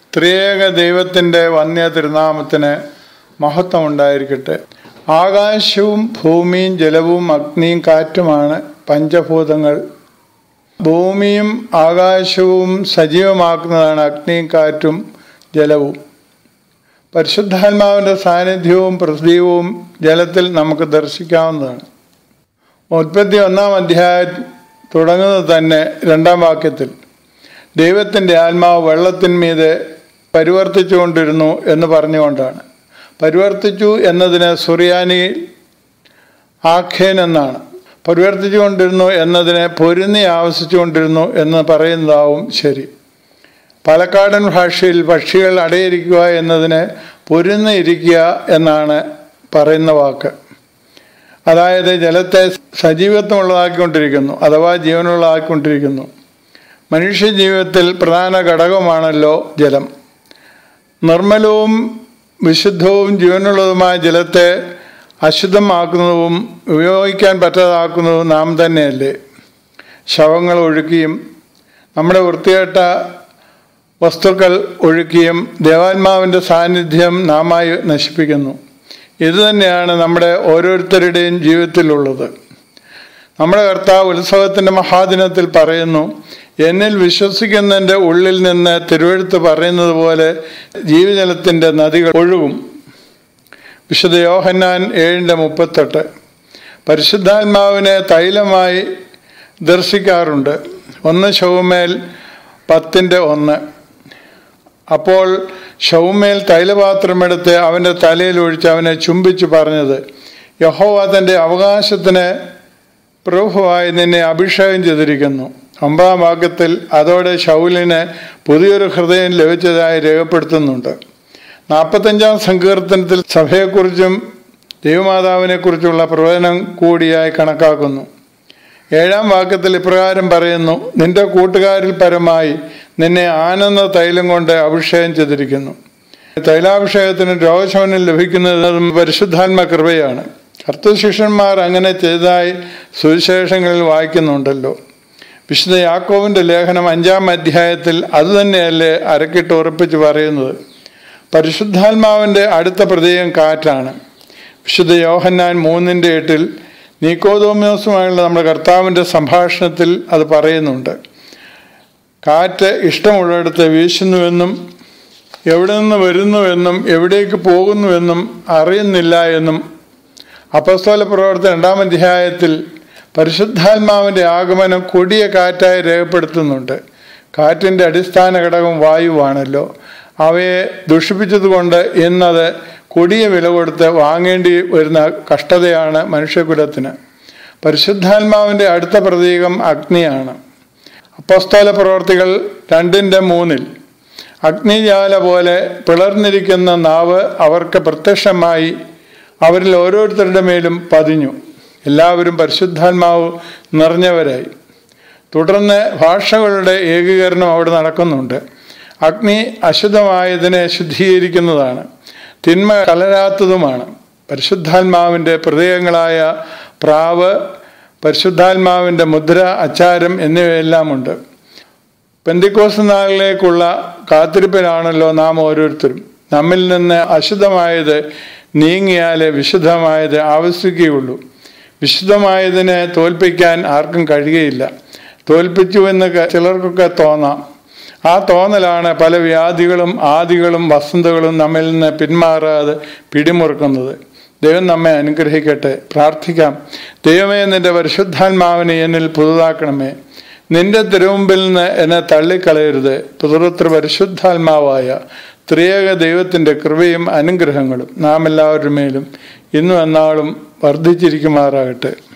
ത്രിയേക ദൈവത്തിൻ്റെ വന്യ തിരുനാമത്തിന് മഹത്വം ഉണ്ടായിരിക്കട്ടെ ആകാശവും ഭൂമിയും ജലവും അഗ്നിയും കാറ്റുമാണ് പഞ്ചഭൂതങ്ങൾ ഭൂമിയും ആകാശവും സജീവമാക്കുന്നതാണ് അഗ്നിയും കാറ്റും ജലവും പരിശുദ്ധാത്മാവിൻ്റെ സാന്നിധ്യവും പ്രതീകവും ജലത്തിൽ നമുക്ക് ദർശിക്കാവുന്നതാണ് ഉൽപ്പത്തി ഒന്നാം അധ്യായം തുടങ്ങുന്നത് തന്നെ രണ്ടാം വാക്യത്തിൽ ദൈവത്തിൻ്റെ ആത്മാവ് വെള്ളത്തിന്മീതെ പരിവർത്തിച്ചുകൊണ്ടിരുന്നു എന്ന് പറഞ്ഞുകൊണ്ടാണ് പരിവർത്തിച്ചു എന്നതിന് സുറിയാനി ആഖ്യൻ എന്നാണ് പരിവർത്തിച്ചുകൊണ്ടിരുന്നു എന്നതിനെ പൊരുന്നി ആവശ്യിച്ചുകൊണ്ടിരുന്നു എന്ന് പറയുന്നതാവും ശരി പാലക്കാടൻ ഭാഷയിൽ പക്ഷികൾ അടയിരിക്കുക എന്നതിന് പൊരുന്ന് ഇരിക്കുക എന്നാണ് പറയുന്ന വാക്ക് അതായത് ജലത്തെ സജീവത്വമുള്ളതാക്കിക്കൊണ്ടിരിക്കുന്നു അഥവാ ജീവനുള്ളതാക്കിക്കൊണ്ടിരിക്കുന്നു മനുഷ്യ ജീവിതത്തിൽ പ്രധാന ഘടകമാണല്ലോ ജലം നിർമ്മലവും വിശുദ്ധവും ജീവനുള്ളതുമായ ജലത്തെ അശുദ്ധമാക്കുന്നതും ഉപയോഗിക്കാൻ പറ്റാതാക്കുന്നതും നാം തന്നെയല്ലേ ശവങ്ങൾ ഒഴുക്കിയും നമ്മുടെ വൃത്തികെട്ട വസ്തുക്കൾ ഒഴുക്കിയും ദേവാത്മാവിൻ്റെ സാന്നിധ്യം നാമായി നശിപ്പിക്കുന്നു ഇതുതന്നെയാണ് നമ്മുടെ ഓരോരുത്തരുടെയും ജീവിതത്തിലുള്ളത് നമ്മുടെ കർത്താവ് ഉത്സവത്തിൻ്റെ മഹാദിനത്തിൽ പറയുന്നു എന്നിൽ വിശ്വസിക്കുന്നതിൻ്റെ ഉള്ളിൽ നിന്ന് തിരുവഴുത്ത് പറയുന്നത് പോലെ ജീവജലത്തിൻ്റെ നദികൾ ഒഴുകും വിശുദ്ധ യോഹന്നാൻ ഏഴിൻ്റെ മുപ്പത്തെട്ട് പരിശുദ്ധാത്മാവിനെ തൈലമായി ദർശിക്കാറുണ്ട് ഒന്ന് ശവുമേൽ പത്തിൻ്റെ ഒന്ന് അപ്പോൾ ഷൗമേൽ തൈലപാത്രമെടുത്ത് അവൻ്റെ തലയിൽ ഒഴിച്ച് അവനെ ചുംബിച്ച് പറഞ്ഞത് യഹോവ തൻ്റെ അവകാശത്തിന് പ്രഭുവായി നിന്നെ അഭിഷേകം ചെയ്തിരിക്കുന്നു ഒമ്പതാം വാക്യത്തിൽ അതോടെ ഷൗലിന് പുതിയൊരു ഹൃദയം ലഭിച്ചതായി രേഖപ്പെടുത്തുന്നുണ്ട് നാൽപ്പത്തഞ്ചാം സങ്കീർത്തനത്തിൽ സഭയെക്കുറിച്ചും ദൈവമാതാവിനെക്കുറിച്ചുള്ള പ്രവചനം കൂടിയായി കണക്കാക്കുന്നു ഏഴാം വാക്യത്തിൽ ഇപ്രകാരം പറയുന്നു നിന്റെ കൂട്ടുകാരിൽ പരമായി നിന്നെ ആനന്ദ തൈലം കൊണ്ട് അഭിഷേകം ചെയ്തിരിക്കുന്നു തൈലാഭിഷേകത്തിന് രോഗശമനം ലഭിക്കുന്നതും പരിശുദ്ധാത്മ കൃപയാണ് കർത്തശിഷ്യന്മാർ അങ്ങനെ ചെയ്തതായി സുവിശേഷങ്ങളിൽ വായിക്കുന്നുണ്ടല്ലോ വിശുദ്ധ യാക്കോവിൻ്റെ ലേഖനം അഞ്ചാം അധ്യായത്തിൽ അതുതന്നെയല്ലേ അരക്കിട്ട് ഉറപ്പിച്ച് പറയുന്നത് പരിശുദ്ധാത്മാവിൻ്റെ അടുത്ത പ്രതീകം കാറ്റാണ് വിശുദ്ധ യോഹന്നാൻ മൂന്നിൻ്റെ എട്ടിൽ നീക്കോദോമ്യോസുമായുള്ള നമ്മുടെ കർത്താവിൻ്റെ സംഭാഷണത്തിൽ അത് പറയുന്നുണ്ട് കാറ്റ് ഇഷ്ടമുള്ളിടത്ത് വീശുന്നുവെന്നും എവിടെ നിന്ന് വരുന്നുവെന്നും എവിടേക്ക് പോകുന്നുവെന്നും അറിയുന്നില്ല എന്നും അപസ്തോല പ്രവർത്തന രണ്ടാം അധ്യായത്തിൽ പരിശുദ്ധാത്മാവിൻ്റെ ആഗമനം കൊടിയ കാറ്റായി രേഖപ്പെടുത്തുന്നുണ്ട് കാറ്റിൻ്റെ അടിസ്ഥാന ഘടകം വായുവാണല്ലോ അവയെ ദുഷിപ്പിച്ചതുകൊണ്ട് ഇന്നത് കൊടിയ വില കൊടുത്ത് വാങ്ങേണ്ടി വരുന്ന കഷ്ടതയാണ് മനുഷ്യകുലത്തിന് പരിശുദ്ധാത്മാവിൻ്റെ അടുത്ത പ്രതീകം അഗ്നിയാണ് അപ്പസ്തോല പ്രവർത്തികൾ രണ്ടിൻ്റെ മൂന്നിൽ അഗ്നിജാല പോലെ പിളർന്നിരിക്കുന്ന നാവ് അവർക്ക് പ്രത്യക്ഷമായി അവരിൽ ഓരോരുത്തരുടെ മേലും പതിഞ്ഞു എല്ലാവരും പരിശുദ്ധാത്മാവ് നിറഞ്ഞവരായി തുടർന്ന് ഭാഷകളുടെ ഏകീകരണം അവിടെ നടക്കുന്നുണ്ട് അഗ്നി അശുദ്ധമായതിനെ ശുദ്ധീകരിക്കുന്നതാണ് തിന്മ കലരാത്തതുമാണ് പരിശുദ്ധാത്മാവിൻ്റെ പ്രതീകങ്ങളായ പ്രാവ് പരിശുദ്ധാത്മാവിൻ്റെ മുദ്ര അച്ചാരം എന്നിവയെല്ലാമുണ്ട് പെന്തിക്കോസ് നാളിലേക്കുള്ള കാത്തിരിപ്പിലാണല്ലോ നാം ഓരോരുത്തരും നമ്മിൽ നിന്ന് അശുദ്ധമായത് നീങ്ങിയാലേ വിശുദ്ധമായത് ആവശ്യിക്കുകയുള്ളൂ വിശുദ്ധമായതിനെ തോൽപ്പിക്കാൻ ആർക്കും കഴിയുകയില്ല തോൽപ്പിച്ചുവെന്ന് ചിലർക്കൊക്കെ തോന്നാം ആ തോന്നലാണ് പല വ്യാധികളും ആദികളും വസന്തകളും നമ്മിൽ നിന്ന് പിന്മാറാതെ പിടിമുറുക്കുന്നത് ദൈവം നമ്മെ അനുഗ്രഹിക്കട്ടെ പ്രാർത്ഥിക്കാം ദൈവമേ നിന്റെ പരിശുദ്ധാത്മാവിനെ എന്നിൽ പുതുതാക്കണമേ നിന്റെ തിരുമുമ്പിൽ നിന്ന് എന്നെ തള്ളിക്കളയരുത് പുതുത്ര പരിശുദ്ധാത്മാവായ ത്രിയേക ദൈവത്തിൻ്റെ കൃപയും അനുഗ്രഹങ്ങളും നാം എല്ലാവരുടെ മേലും ഇന്നും എന്നാളും വർദ്ധിച്ചിരിക്കുമാറാകട്ടെ